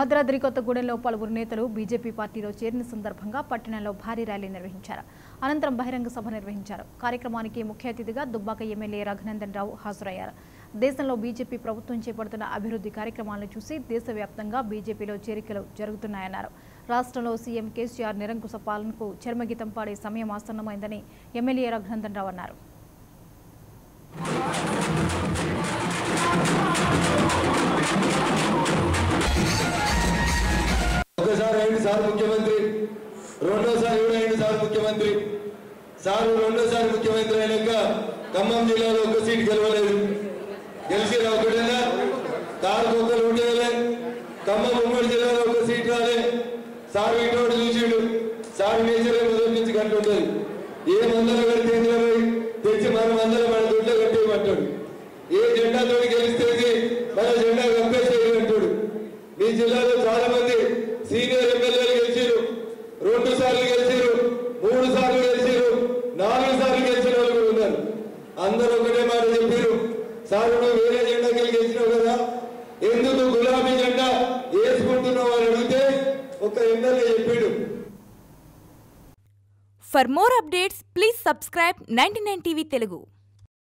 భద్రాద్రి కొత్తగూడెంలో పలువురు నేతలు బీజేపీ పార్టీలో చేరిన సందర్భంగా పట్టణంలో భారీ ర్యాలీ నిర్వహించారు అనంతరం బహిరంగ సభ నిర్వహించారు కార్యక్రమానికి ముఖ్య అతిథిగా దుబ్బాక ఎమ్మెల్యే రఘునందన్ రావు హాజరయ్యారు దేశంలో బీజేపీ ప్రభుత్వం చేపడుతున్న అభివృద్ధి కార్యక్రమాలను చూసి దేశవ్యాప్తంగా బీజేపీలో చేరికలు జరుగుతున్నాయన్నారు రాష్ట్రంలో సీఎం కేసీఆర్ నిరంకుశ పాలనకు చర్మగీతం పాడే సమయం ఆసన్నమైందని ఎమ్మెల్యే రఘునందన్ రావు అన్నారు ఒకసారి అయింది సార్ ముఖ్యమంత్రి రెండోసారి కూడా అయింది సార్ ముఖ్యమంత్రి సార్ రెండోసారి ముఖ్యమంత్రి అయినాక ఖమ్మం జిల్లాలో ఒక సీట్ గెలవలేదు గెలిచిరా ఒకటేనా కారు ఒక్కరు ఉండేలే ఖమ్మం ఉమ్మడి జిల్లాలో ఒక సీట్ రాలే సార్ ఇటువంటి చూసిండు సార్ నేచర్ మొదటి నుంచి గంట ఉంటుంది ఏ మందర కడితే పోయి తెచ్చి మన మందర మన దొడ్లో కట్టేయమంటాడు ఏ జెండాతో గెలిస్తే మన జెండా కప్పేసేయమంటాడు అంటాడు మీ జిల్లాలో చాలా మంది సీనియర్ ఎమ్మెల్యేలు గెలిచారు రెండు సార్లు గెలిచారు మూడు సార్లు గెలిచారు నాలుగు సార్లు గెలిచిన వాళ్ళు కూడా ఉన్నారు అందరూ ఒకటే మాట చెప్పారు సార్ నువ్వు వేరే జెండాకి వెళ్ళి గెలిచినావు కదా ఎందుకు గులాబీ జెండా వేసుకుంటున్నావు అని అడిగితే ఒక ఎమ్మెల్యే చెప్పాడు For more updates, please subscribe 99 TV Telugu.